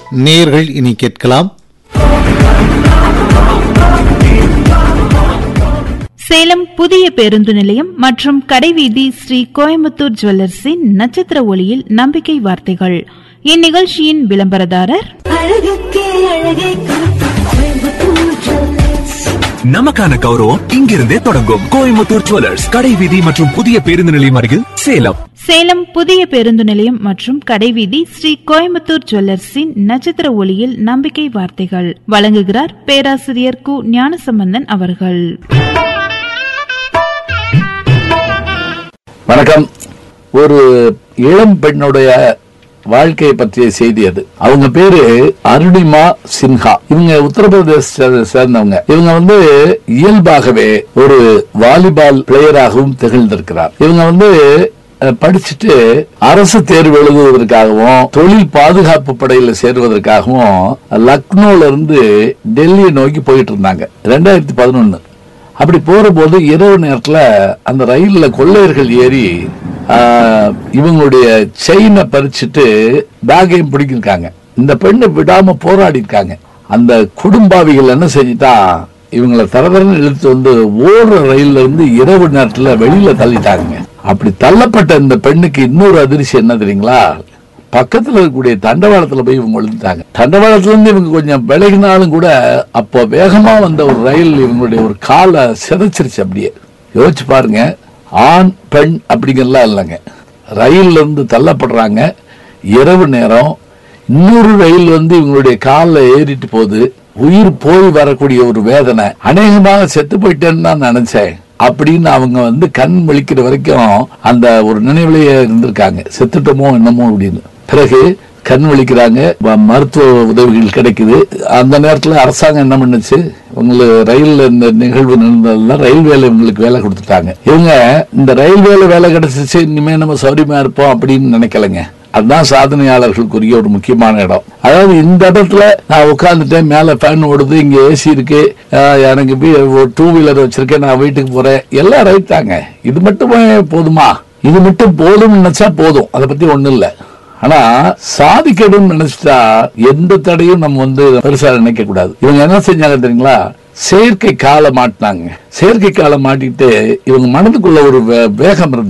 நேர்கள் இனி கேட்கலாம் சேலம் புதிய பேருந்து நிலையம் மற்றும் கடைவீதி ஸ்ரீ கோயம்புத்தூர் ஜுவல்லர்ஸின் நட்சத்திர ஒளியில் நம்பிக்கை வார்த்தைகள் இந்நிகழ்ச்சியின் விளம்பரதாரர் அழகுக்கே அழகை கோயம்புத்தூர் ஜுவல்லர்ஸ் நமக்கான கௌரவம் இங்கிருந்தே தொடங்கும் கோயம்புத்தூர் ஜுவல்லர்ஸ் கடை வீதி மற்றும் புதிய பேருந்து நிலையம் அருகில் சேலம் சேலம் புதிய பேருந்து நிலையம் மற்றும் கடைவீதி ஸ்ரீ கோயம்புத்தூர் ஜுவல்லர்ஸின் நட்சத்திர ஒளியில் நம்பிக்கை வார்த்தைகள் வழங்குகிறார் பேராசிரியர் கு ஞானசம்பந்தன் அவர்கள் வணக்கம் ஒரு இளம் பெண்ணுடைய வாழ்க்கையை பற்றிய செய்தி அது அவங்க பேரு அருணிமா சின்ஹா இவங்க உத்தரப்பிரதேச சேர்ந்தவங்க இவங்க வந்து இயல்பாகவே ஒரு வாலிபால் பிளேயராகவும் திகழ்ந்திருக்கிறார் இவங்க வந்து அஹ், படிச்சுட்டு அரசு தேர்வு எழுதுவதற்காகவும் தொழில் பாதுகாப்பு படையில சேருவதற்காகவும் லக்னோல இருந்து டெல்லியை நோக்கி போயிட்டு இருந்தாங்க ரெண்டாயிரத்தி பதினொன்னு அப்படி போற போது இரவு நேரத்துல அந்த ரயில்ல கொள்ளையர்கள் ஏறி ஆஹ், இவங்களுடைய செயினை பறிச்சுட்டு பேக்கையும் பிடிக்கிருக்காங்க இந்த பெண்ணை விடாம போராடி இருக்காங்க அந்த குடும்பாவிகள் என்ன செஞ்சுட்டா இவங்களை தரதரன்னு இழுத்து வந்து ஓடுற ரயில்ல இருந்து இரவு நேரத்துல வெளியில தள்ளிட்டாங்க அப்படி தள்ளப்பட்ட இந்த பெண்ணுக்கு இன்னொரு அதிர்ச்சி என்ன தெரியுங்களா பக்கத்துல இருக்கக்கூடிய தண்டவாளத்துல போய் இவங்க விழுந்துட்டாங்க தண்டவாளத்துல இருந்து இவங்க கொஞ்சம் விலகினாலும் கூட அப்போ வேகமா வந்த ஒரு ரயில் இவங்களுடைய ஒரு காலை சிதைச்சிருச்சு அப்படியே யோசிச்சு பாருங்க ஆண் பெண் அப்படிங்கறலாம் இல்லைங்க ரயில்ல இருந்து தள்ளப்படுறாங்க இரவு நேரம் இன்னொரு ரயில் வந்து இவங்களுடைய காலில் ஏறிட்டு போகுது உயிர் போய் வரக்கூடிய ஒரு வேதனை அநேகமாக செத்து போயிட்டேன்னு தான் நினைச்சேன் அப்படின்னு அவங்க வந்து கண் விழிக்கிற வரைக்கும் அந்த ஒரு நினைவிலேயே இருந்திருக்காங்க செத்துட்டோமோ என்னமோ அப்படின்னு பிறகு கண் விழிக்கிறாங்க ம- மருத்துவ உதவிகள் கிடைக்குது அந்த நேரத்துல அரசாங்கம் என்ன பண்ணுச்சு உங்களுக்கு ரயில்ல இந்த நிகழ்வு நடந்ததெல்லாம் ரயில்வேல இவங்களுக்கு வேலை கொடுத்துட்டாங்க இவங்க இந்த ரயில்வேல வேலை கிடைச்சிச்சு இனிமே நம்ம சௌரியமா இருப்போம் அப்படின்னு நினைக்கலைங்க அதுதான் சாதனையாளர்களுக்குரிய ஒரு முக்கியமான இடம் அதாவது இந்த இடத்துல நான் உட்கார்ந்துட்டேன் மேல ஃபேன் ஓடுது இங்க ஏசி இருக்கு ஆஹ் எனக்கு வீ- ஒரு டூ வீலர் வச்சிருக்கேன் நான் வீட்டுக்கு போறேன் எல்லாம் ரைட் தாங்க இது மட்டுமே போதுமா இது மட்டும் போதும்னு நினைச்சா போதும் அதை பத்தி ஒண்ணும் இல்ல ஆனா சாதிக்கணும்னு நினைச்சிட்டா எந்த தடையும் நம்ம வந்து பெருசா நினைக்க கூடாது இவங்க என்ன செஞ்சாங்க தெரியுங்களா செயற்கை காலை மாட்டினாங்க செயற்கை காலை மாட்டிட்டு இவங்க மனதுக்குள்ள ஒரு வே- வேகம் இருந்தது